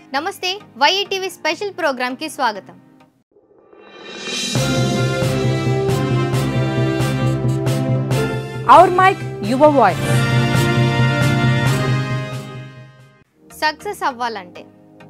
నమస్తే వైఈటీవీ స్పెషల్ ప్రోగ్రామ్కి స్వాగతం Our mic, your voice. Success అవ్వాలంటే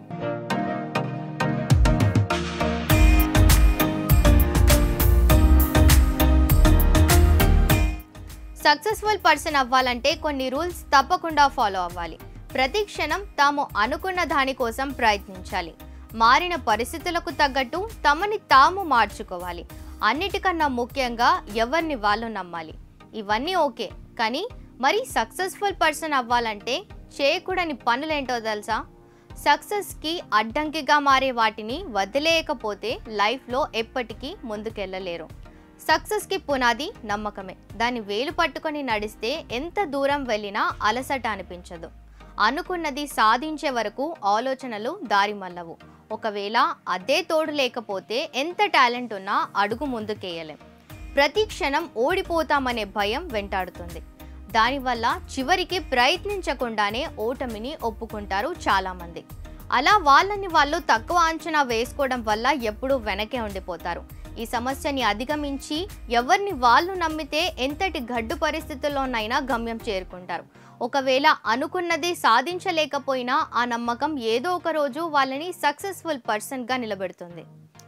సక్సెస్ఫుల్ పర్సన్ అవ్వాలంటే కొన్ని రూల్స్ తప్పకుండా ఫాలో అవ్వాలి ప్రతి క్షణం తాము అనుకున్న దాని కోసం ప్రయత్నించాలి మారిన పరిస్థితులకు తగ్గట్టు తమని తాము మార్చుకోవాలి అన్నిటికన్నా ముఖ్యంగా ఎవరిని వాళ్ళు నమ్మాలి ఇవన్నీ ఓకే కానీ మరి సక్సెస్ఫుల్ పర్సన్ అవ్వాలంటే చేయకూడని పనులేంటో తెలుసా సక్సెస్కి అడ్డంకిగా మారే వాటిని వదిలేయకపోతే లైఫ్లో ఎప్పటికీ ముందుకెళ్ళలేరు సక్సెస్కి పునాది నమ్మకమే దాన్ని వేలు పట్టుకొని నడిస్తే ఎంత దూరం వెళ్ళినా అలసట అనిపించదు అనుకున్నది సాధించే వరకు ఆలోచనలు దారి మల్లవు ఒకవేళ అదే తోడు లేకపోతే ఎంత టాలెంట్ ఉన్నా అడుగు ముందుకేయలేం ప్రతి క్షణం ఓడిపోతామనే భయం వెంటాడుతుంది దానివల్ల చివరికి ప్రయత్నించకుండానే ఓటమిని ఒప్పుకుంటారు చాలామంది అలా వాళ్ళని వాళ్ళు తక్కువ అంచనా వేసుకోవడం వల్ల ఎప్పుడూ వెనకే ఉండిపోతారు ఈ సమస్యని అధిగమించి ఎవరిని వాళ్ళు నమ్మితే ఎంతటి గడ్డు పరిస్థితుల్లోనైనా గమ్యం చేరుకుంటారు ఒకవేళ అనుకున్నది సాధించలేకపోయినా ఆ నమ్మకం ఏదో ఒక రోజు వాళ్ళని సక్సెస్ఫుల్ పర్సన్గా నిలబెడుతుంది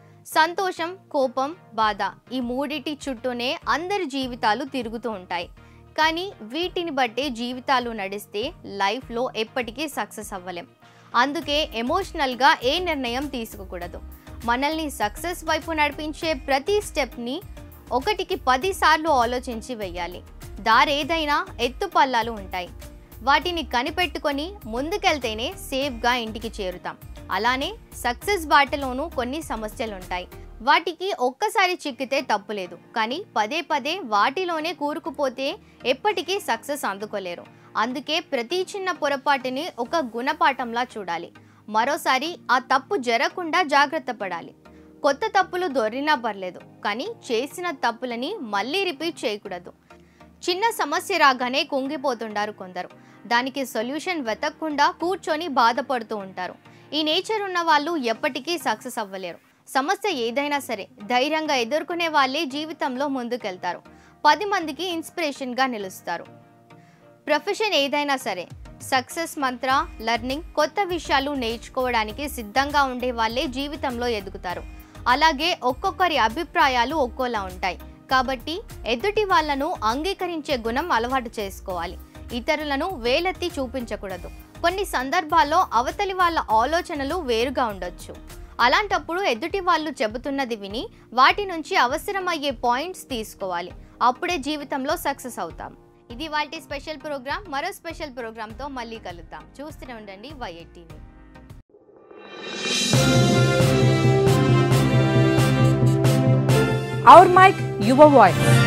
సంతోషం కోపం బాధ ఈ మూడిటి చుట్టూనే అందరి జీవితాలు తిరుగుతూ ఉంటాయి కానీ వీటిని బట్టే జీవితాలు నడిస్తే లైఫ్లో ఎప్పటికీ సక్సెస్ అవ్వలేం అందుకే ఎమోషనల్గా ఏ నిర్ణయం తీసుకోకూడదు మనల్ని సక్సెస్ వైపు నడిపించే ప్రతి స్టెప్ని ఒకటికి పదిసార్లు ఆలోచించి వెయ్యాలి దారేదైనా ఎత్తు పల్లాలు ఉంటాయి వాటిని కనిపెట్టుకొని ముందుకెళ్తేనే సేఫ్గా ఇంటికి చేరుతాం అలానే సక్సెస్ బాటలోనూ కొన్ని సమస్యలు ఉంటాయి వాటికి ఒక్కసారి చిక్కితే తప్పులేదు కానీ పదే పదే వాటిలోనే కూరుకుపోతే ఎప్పటికీ సక్సెస్ అందుకోలేరు అందుకే ప్రతి చిన్న పొరపాటుని ఒక గుణపాఠంలా చూడాలి మరోసారి ఆ తప్పు జరగకుండా జాగ్రత్త పడాలి కొత్త తప్పులు దొరినా పర్లేదు కానీ చేసిన తప్పులని మళ్ళీ రిపీట్ చేయకూడదు చిన్న సమస్య రాగానే కుంగిపోతుంటారు కొందరు దానికి సొల్యూషన్ వెతకకుండా కూర్చొని బాధపడుతూ ఉంటారు ఈ నేచర్ ఉన్న వాళ్ళు ఎప్పటికీ సక్సెస్ అవ్వలేరు సమస్య ఏదైనా సరే ధైర్యంగా ఎదుర్కొనే వాళ్ళే జీవితంలో ముందుకెళ్తారు పది మందికి ఇన్స్పిరేషన్గా నిలుస్తారు ప్రొఫెషన్ ఏదైనా సరే సక్సెస్ మంత్ర లెర్నింగ్ కొత్త విషయాలు నేర్చుకోవడానికి సిద్ధంగా ఉండే వాళ్ళే జీవితంలో ఎదుగుతారు అలాగే ఒక్కొక్కరి అభిప్రాయాలు ఒక్కోలా ఉంటాయి కాబట్టి ఎదుటి వాళ్ళను అంగీకరించే గుణం అలవాటు చేసుకోవాలి ఇతరులను వేలెత్తి చూపించకూడదు కొన్ని సందర్భాల్లో అవతలి వాళ్ళ ఆలోచనలు వేరుగా ఉండొచ్చు అలాంటప్పుడు ఎదుటి వాళ్ళు చెబుతున్నది విని వాటి నుంచి అవసరమయ్యే పాయింట్స్ తీసుకోవాలి అప్పుడే జీవితంలో సక్సెస్ అవుతాం ఇది వాటి స్పెషల్ ప్రోగ్రామ్ మరో స్పెషల్ ప్రోగ్రామ్తో మళ్ళీ కలుద్దాం చూస్తూనే ఉండండి వైఎట్ TV Our mic, your voice.